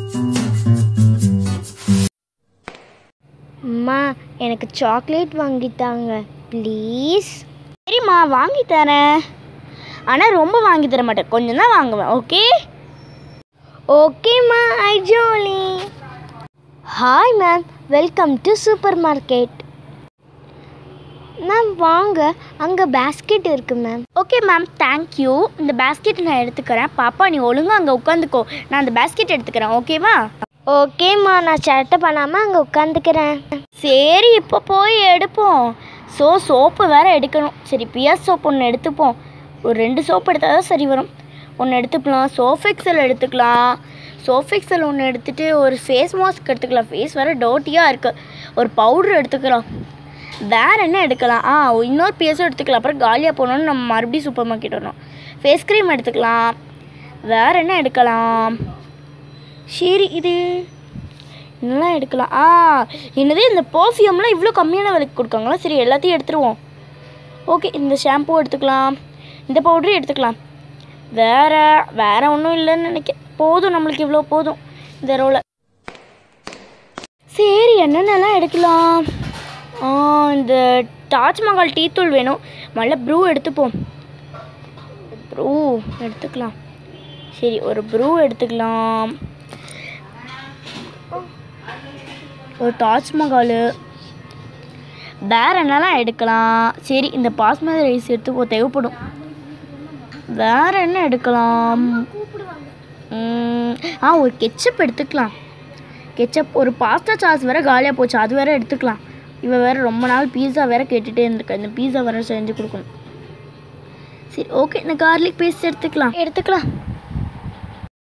அம்மா எனக்கு chocolate வாங்கித்தாங்க please சரிம்மா வாங்கி தரேன் ஆனால் ரொம்ப வாங்கி தர மாட்டேன் கொஞ்சம் தான் வாங்குவேன் ஓகே ஓகேம்மா ஐ jolly hi ma'am welcome to supermarket ma'am வாங்க அங்கே பேஸ்கெட் இருக்கு மேம் ஓகே மேம் தேங்க்யூ இந்த பேஸ்கெட் நான் எடுத்துக்கிறேன் பாப்பா நீ ஒழுங்கா அங்கே உட்காந்துக்கோ நான் அந்த பேஸ்கெட் எடுத்துக்கிறேன் ஓகேவா ஓகேம்மா நான் சட்டை பண்ணாமல் அங்கே உட்காந்துக்கிறேன் சரி இப்போ போய் எடுப்போம் ஸோ சோப்பு வேற எடுக்கணும் சரி பியர் சோப் ஒன்று எடுத்துப்போம் ஒரு ரெண்டு சோப் எடுத்தால் தான் சரி வரும் ஒன்று எடுத்துக்கலாம் சோஃபெக்சல் எடுத்துக்கலாம் சோஃபெக்சல் ஒன்று எடுத்துகிட்டு ஒரு ஃபேஸ் மாஸ்க் எடுத்துக்கலாம் ஃபேஸ் வேறு டோட்டியாக இருக்குது ஒரு பவுடர் எடுத்துக்கலாம் வேற என்ன எடுக்கலாம் ஆ இன்னொரு பிஎஸும் எடுத்துக்கலாம் அப்புறம் காலியாக போனோன்னு நம்ம மறுபடியும் சூப்பர் மார்க்கெட் வரணும் ஃபேஸ் க்ரீம் எடுத்துக்கலாம் வேற என்ன எடுக்கலாம் சரி இது என்னலாம் எடுக்கலாம் ஆ என்னது இந்த பர்ஃப்யூம்லாம் இவ்வளோ கம்மியான விலைக்கு கொடுக்காங்களா சரி எல்லாத்தையும் எடுத்துருவோம் ஓகே இந்த ஷாம்பூ எடுத்துக்கலாம் இந்த பவுடரும் எடுத்துக்கலாம் வேற வேற ஒன்றும் இல்லைன்னு நினைக்க போதும் நம்மளுக்கு இவ்வளோ போதும் இந்த ரோல சரி என்னென்னலாம் எடுக்கலாம் ஆ, இந்த தாஜ்மஹால் டீ தூள் வேணும் முதல்ல ப்ரூ எடுத்துப்போம் ப்ரூ எடுத்துக்கலாம் சரி ஒரு ப்ரூ எடுத்துக்கலாம் ஒரு தாஜ்மஹால் வேற என்னலாம் எடுக்கலாம் சரி இந்த பாஸ்மதி ரைஸ் எடுத்து தேவைப்படும் வேற என்ன எடுக்கலாம் ம், ஆ ஒரு கெச்சப் எடுத்துக்கலாம் கெச்சப் ஒரு பாஸ்தா சாஸ் வேற காலியாக போச்சு அது வேற எடுத்துக்கலாம் இவ வேற ரொம்ப நாள் பீஸா வேற கேட்டுட்டே இருந்திருக்கா இந்த பீஸா வேற செஞ்சு கொடுக்கணும் சரி ஓகே இந்த கார்லிக் பேஸ்ட் எடுத்துக்கலாம் எடுத்துக்கலாம்